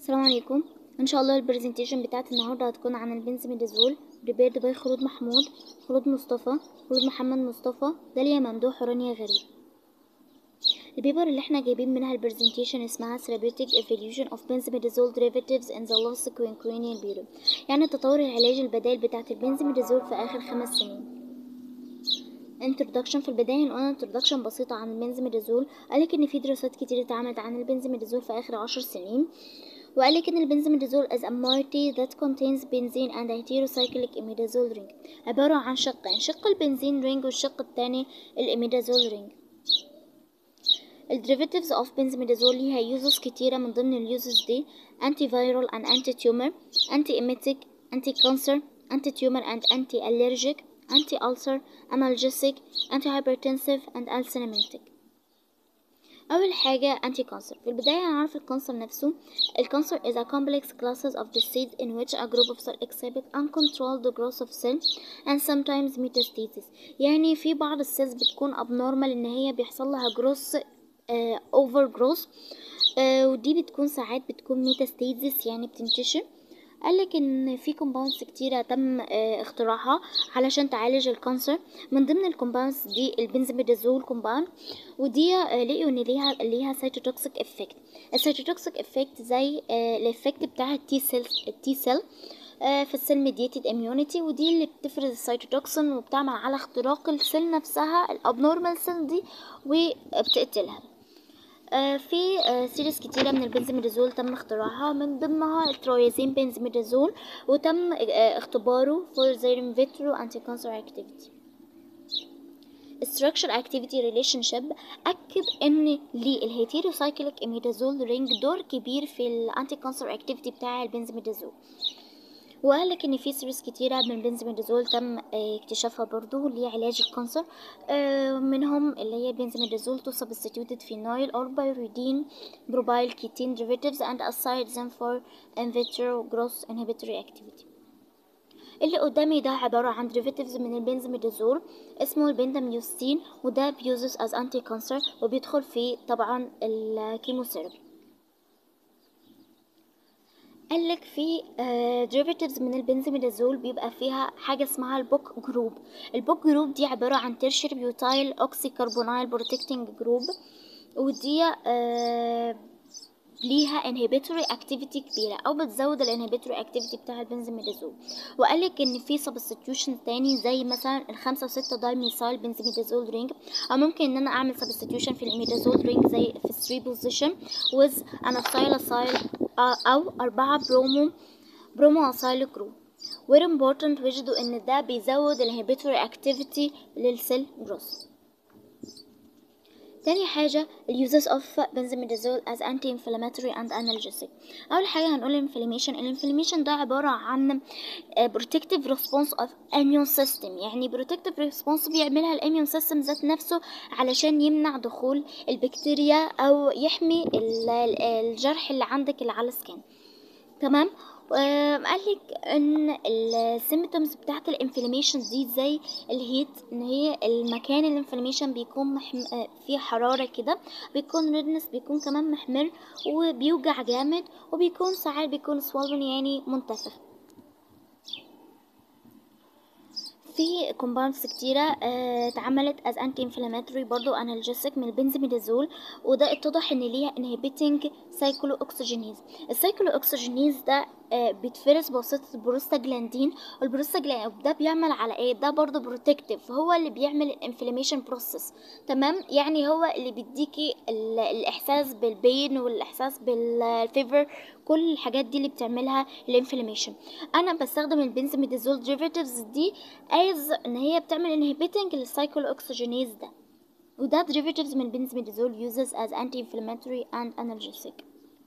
السلام عليكم ان شاء الله البرزنتيشن بتاعت النهارده هتكون عن البنزميدازول بريبيرد باي خلود محمود خلود مصطفى خلود محمد مصطفى داليا ممدوح ورانيا غريب البيبر اللي احنا جايبين منها البرزنتيشن اسمها therapeutic evolution of benzimidazole derivatives in the last quinquennial period يعني تطور العلاج البدائل بتاعت البنزميدازول في اخر خمس سنين introduction في البداية نقول introduction بسيطة عن البنزميدازول قالك ان في دراسات كتير اتعملت عن البنزميدازول في اخر عشر سنين وقالك ان البنزميدازول is a moiety that contains benzene and a heterocyclic imidazole ring عبارة عن شقين شق البنزين رينج والشق التاني الاميدازول رينج الديريفاتيفز اوف بنزميدازول ليها يوزز كتيرة من ضمن اليوزز دي anti viral and anti tumor anti emetic anti cancer anti tumor and anti allergic anti ulcer analgesic anti hypertensive and alcinematic أول حاجة anti cancer في البداية هنعرف الكانسر نفسه الكانسر is a complex classes of disease in which a group of cells exhibit uncontrolled growth of cell and sometimes metastasis يعني في بعض السيلز بتكون abnormal إن هي بيحصل لها growth uh, over growth uh, ودي بتكون ساعات بتكون ميتاستيزيس يعني بتنتشر قالك ان في كومباوندز كتيرة تم اه اختراعها علشان تعالج الكانسر من ضمن الكومباوندز دي البنزميدازول كومباوند ودي اه لقيوا ان ليها ليها سيتوتوكسيك افكت السيتوتوكسيك افكت زي اه الافكت بتاع التي سيل التي سيل في السيل ميديتد اميونيتي ودي اللي بتفرز السيتوتوكسين وبتعمل على اختراق السيل نفسها الابنورمال سيل دي وبتقتلها في سيريز كتيرة من البنزميدازول تم اختراعها من ضمنها الترويزين بنزميدازول وتم اختباره for their in vitro anti-cancer activity structure activity relationship أكد إن للهيتيروسايكليك إميدازول رينج دور كبير في الأنتي كانسر اكتيفيتي بتاع البنزميدازول وقالك ان في سيريز كتيره من البنزميدازول تم اكتشافها برضو لعلاج الكانسر منهم اللي هي البنزميدازول تو سبستيوتد فينايل اور بايريدين بروبايل كيتين derivatives and aside them for in vitro growth inhibitory activity اللي قدامي ده عبارة عن derivatives من البنزميدازول اسمه البنداميوستين وده بيوزز as anti cancer وبيدخل في طبعا الكيموثيرابي قالك في derivatives من البنزميدازول بيبقى فيها حاجة اسمها البوك جروب البوك جروب دي عبارة عن ترشر بيوتايل اوكسي كربونايل بروتكتنج جروب ودي آه ليها inhibitory activity كبيرة أو بتزود الانهبيتوري activity بتاع البنزميدازول وقالك إن في substitution تاني زي مثلا الخمسة وستة دايميثايل بنزميدازول رينج أو ممكن إن أنا أعمل substitution في الميدازول رينج زي في 3 position with anacylacyle أو أربعة برومو برومو أسايل جروب وير important وجدوا إن ده بيزود الانهبيتوري activity للسيل جروث تاني حاجة اليوزز اوف بنزميدازول as anti-inflammatory and analgesic أول حاجة هنقول الانفلاميشن الانفلاميشن ده عبارة عن protective response of immune system يعني protective response بيعملها الاميون سيستم ذات نفسه علشان يمنع دخول البكتيريا أو يحمي الجرح اللي عندك اللي على السكان تمام قالك ان السيمتومز بتاعت الانفلاميشن دي زي الهيت ان هي المكان الانفلاميشن بيكون محم... فيه حراره كده بيكون ريدنس بيكون كمان محمر وبيوجع جامد وبيكون ساعات بيكون سوالون يعني منتفخ في كومباوندز كتيرة اتعملت از انتي انفلاماتوري برضو انالجيسيك من البنزميدازول وده اتضح ان ليها انهبيتنج سايكلو اوكسجينيز السايكلو اوكسجينيز ده اه بيتفرز بواسطة البروستاجلاندين والبروستاجلاندين ده بيعمل على ايه ده برضو بروتكتيف هو اللي بيعمل الانفلاميشن بروسيس تمام يعني هو اللي بيديكي الاحساس بالبين والاحساس بالفيفر كل الحاجات دي اللي بتعملها الانفلاميشن انا بستخدم البنزميدازول ديريفاتيفز دي از ان هي بتعمل انهبيتنج للسايكل اوكسجينيز ده وده derivatives من البنزميدازول uses as anti-inflammatory and analgesic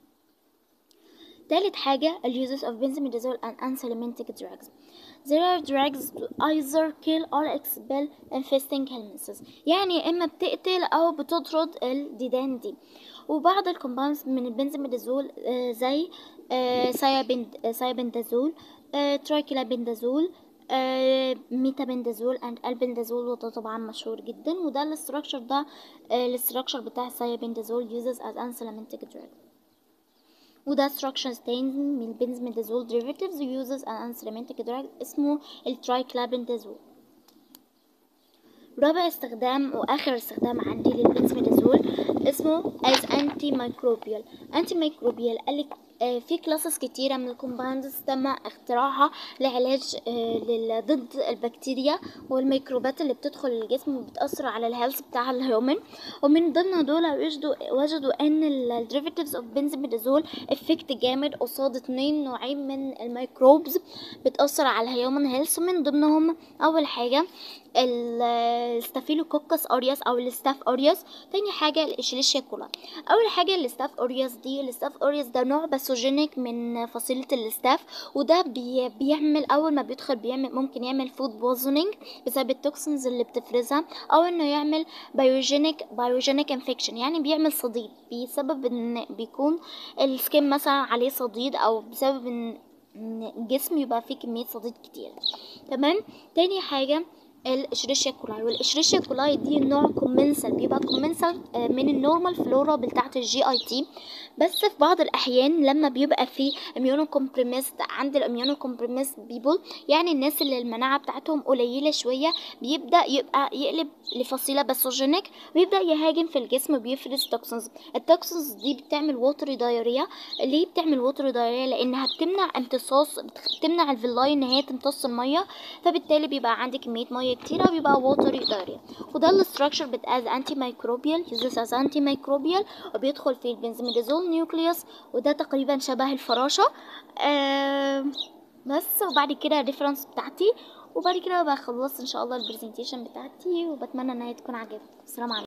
تالت حاجة ال uses of benzimidazole and antihelmintic drugs There are drugs to either kill or expel infesting illnesses يعني إما بتقتل أو بتطرد الديدان دي وبعض الكومباوندز من البنزميدازول زي سايبندازول ترايكلابندازول ميتابندازول اند البندازول وده طبعا مشهور جدا وده الاستراكشر ده الاستراكشر بتاع السايبندازول uses as antihelmintic drug وده structure تاني من البنزميدازول derivatives uses an antisemetic drug اسمه الترايكلابندازول رابع استخدام واخر استخدام عندي للبنزميدازول اسمه as antimicrobial antimicrobial قالك آه، في كلاسز كتيرة من الكومباوندز تم اختراعها لعلاج آه، لل- ضد البكتيريا والميكروبات اللي بتدخل الجسم وبتأثر على الهيلث بتاع الهيومن ومن ضمن دول وجدوا وجدوا ان الديريفاتيفز اوف بنزميدازول افكت جامد قصاد اتنين نوعين من الميكروبز بتأثر على الهيومن هيلث ومن ضمنهم اول حاجة الستافيلوكوكس اوريوس او الستاف اوريوس تاني حاجة الاشليشيا كولا اول حاجة الستاف اوريوس دي الستاف اوريوس ده نوع باثوجينيك من فصيلة الستاف وده بي بيعمل اول ما بيدخل بيعمل ممكن يعمل فود بوزنينج بسبب التوكسينز اللي بتفرزها او انه يعمل بايوجينيك بايوجينيك انفكشن يعني بيعمل صديد بسبب ان بيكون السكين مثلا عليه صديد او بسبب ان إن الجسم يبقى فيه كمية صديد كتير تمام تاني حاجة الاشريشيا كولاي والاشريشيا كولاي دي نوع كومنسال بيبقى كومنسال آه، من النورمال فلورا بتاعه الجي اي تي بس في بعض الاحيان لما بيبقى في اميونو كومبريميست عند الاميونو كومبريميست بيبول يعني الناس اللي المناعه بتاعتهم قليله شويه بيبدا يبقى يقلب لفصيله باثوجينيك ويبدا يهاجم في الجسم وبيفرز توكسينز التوكسينز دي بتعمل ووتر دايريا ليه بتعمل ووتر دايريا لانها بتمنع امتصاص بتمنع الفيلاي ان هي تمتص الميه فبالتالي بيبقى عندك كميه ميه كتيره وبيبقى ووتر دايريا وده الاستراكشر بتاز انتي مايكروبيال يوزز از انتي مايكروبيال وبيدخل في البنزميدازول نيوكليوس وده تقريبا شبه الفراشه آه بس وبعد كده الريفرنس بتاعتي وبعد كده بقى خلصت ان شاء الله البرزنتيشن بتاعتي وبتمنى ان هي تكون عجبتكم السلام عليكم